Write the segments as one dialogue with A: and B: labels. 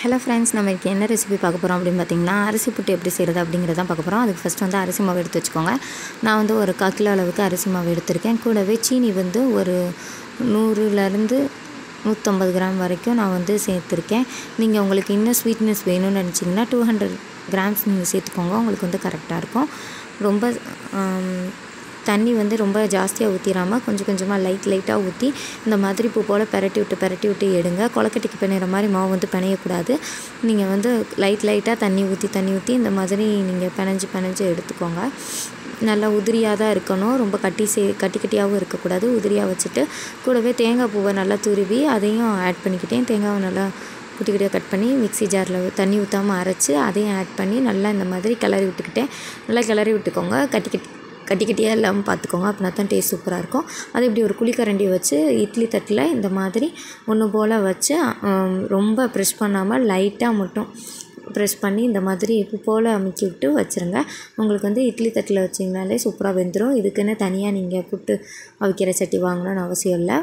A: hello friends நம்ம இன்றைக்கி என்ன ரெசிபி பார்க்க போகிறோம் அப்படின்னு பார்த்தீங்கன்னா அரிசி புட்டு எப்படி செய்கிறது அப்படிங்கிறத பார்க்க போகிறோம் அதுக்கு ஃபஸ்ட் வந்து அரிசி மாவு எடுத்து வச்சுக்கோங்க நான் வந்து ஒரு கால் கிலோ அளவுக்கு அரிசி மாவு எடுத்திருக்கேன் கூடவே சீனி வந்து ஒரு நூறுலேருந்து நூற்றம்பது கிராம் வரைக்கும் நான் வந்து சேர்த்துருக்கேன் நீங்கள் உங்களுக்கு இன்னும் ஸ்வீட்னஸ் வேணும்னு நினச்சிங்கன்னா டூ ஹண்ட்ரட் கிராம்ஸ் நீங்கள் சேர்த்துக்கோங்க உங்களுக்கு வந்து கரெக்டாக இருக்கும் ரொம்ப ஆம், தண்ணி வந்து ரொம்ப ஜாஸ்தியாக ஊற்றிடாமல் கொஞ்சம் கொஞ்சமாக லைட் லைட்டாக ஊற்றி இந்த மாதிரி பூ போல் பெரட்டி விட்டு பெரட்டி விட்டு எடுங்க கொலக்கட்டைக்கு பிணையிற மாதிரி மாவு வந்து பிணையக்கூடாது நீங்கள் வந்து லைட் லைட்டாக தண்ணி ஊற்றி தண்ணி ஊற்றி இந்த மாதிரி நீங்கள் பிணைஞ்சு பிணைஞ்சு எடுத்துக்கோங்க நல்லா உதிரியாக தான் இருக்கணும் ரொம்ப கட்டி சே கட்டி கட்டியாகவும் இருக்கக்கூடாது உதிரியாக வச்சுட்டு கூடவே தேங்காய் பூவை நல்லா துருவி அதையும் ஆட் பண்ணிக்கிட்டேன் தேங்காவை நல்லா குட்டி குட்டியாக கட் பண்ணி மிக்ஸி ஜாரில் தண்ணி ஊற்றாமல் அரைச்சி அதையும் ஆட் பண்ணி நல்லா இந்த மாதிரி கிளறி விட்டுக்கிட்டேன் நல்லா கிளறி விட்டுக்கோங்க கட்டி கட்டி கட்டி கட்டியாக இல்லாமல் பார்த்துக்கோங்க அப்படின்னா தான் டேஸ்ட் சூப்பராக இருக்கும் அது இப்படி ஒரு குழிக்கரண்டி வச்சு இட்லி தட்டில் இந்த மாதிரி ஒன்று போல் வச்சு ஆம், ரொம்ப ப்ரெஸ் பண்ணாமல் லைட்டாக மட்டும் ப்ரெஸ் பண்ணி இந்த மாதிரி இப்போ போல் அமுக்கி விட்டு வச்சுருங்க உங்களுக்கு வந்து இட்லி தட்டில் வச்சிங்கனாலே சூப்பராக வெந்துடும் இதுக்குன்னு தனியாக நீங்கள் புட்டு அவிக்கிற சட்டி வாங்கணும்னு அவசியம் இல்லை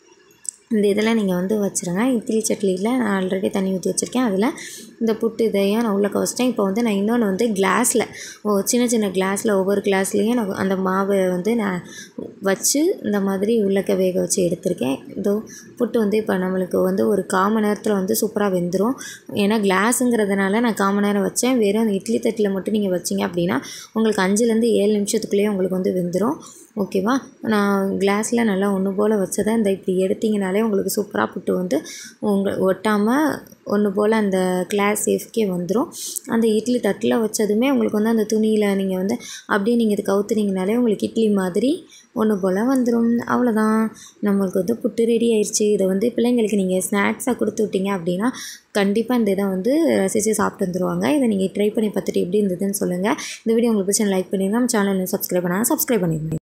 A: இந்த இதெல்லாம் நீங்கள் வந்து வச்சுருங்க இட்லி சட்லியில் நான் ஆல்ரெடி தண்ணி ஊற்றி வச்சுருக்கேன் அதில் இந்த புட்டு இதையும் நான் உள்ளக்க வச்சிட்டேன் இப்போ வந்து நான் இன்னொன்று வந்து கிளாஸில் சின்ன சின்ன கிளாஸில் ஒவ்வொரு கிளாஸ்லேயும் நான் அந்த மாவை வந்து நான் வச்சு இந்த மாதிரி உள்ளக்க வேக வச்சு எடுத்திருக்கேன் இதோ புட்டு வந்து இப்போ நம்மளுக்கு வந்து ஒரு கால் மணி நேரத்தில் வந்து சூப்பராக வெந்துடும் ஏன்னா கிளாஸுங்கிறதுனால நான் கால் மணி நேரம் வச்சேன் வெறும் அந்த இட்லி தட்டில் மட்டும் நீங்கள் வச்சிங்க அப்படின்னா உங்களுக்கு அஞ்சுலேருந்து ஏழு நிமிஷத்துக்குள்ளேயே உங்களுக்கு வந்து வெந்துடும் ஓகேவா நான் கிளாஸில் நல்லா ஒன்று போல் வச்சதை இந்த இப்படி எடுத்தீங்கனாலே உங்களுக்கு சூப்பராக புட்டு வந்து உங்கள் ஒட்டாமல் ஒன்று போல் அந்த கிளாஸ் சேஃப்கே வந்துடும் அந்த இட்லி தட்டில் வச்சதுமே உங்களுக்கு வந்து அந்த துணியில் நீங்கள் வந்து அப்படியே நீங்கள் இது கவுத்துனீங்கனாலே உங்களுக்கு இட்லி மாதிரி ஒன்று போல் வந்துடும் அவ்வளோதான் நம்மளுக்கு வந்து புட்டு ரெடி ஆயிடுச்சு இதை வந்து பிள்ளைங்களுக்கு நீங்கள் ஸ்நாக்ஸாக கொடுத்து விட்டீங்க அப்படின்னா கண்டிப்பாக இந்த இதை வந்து ரசித்து சாப்பிட்டு வந்துருவாங்க இதை நீங்கள் ட்ரை பண்ணி பார்த்துட்டு எப்படி இருந்ததுன்னு சொல்லுங்கள் இந்த வீடியோ உங்களுக்கு பிடிச்சா லைக் பண்ணிடுங்க நம்ம சேனலில் சப்ஸ்கிரைப் பண்ணால் சப்ஸ்கிரைப் பண்ணிடுங்க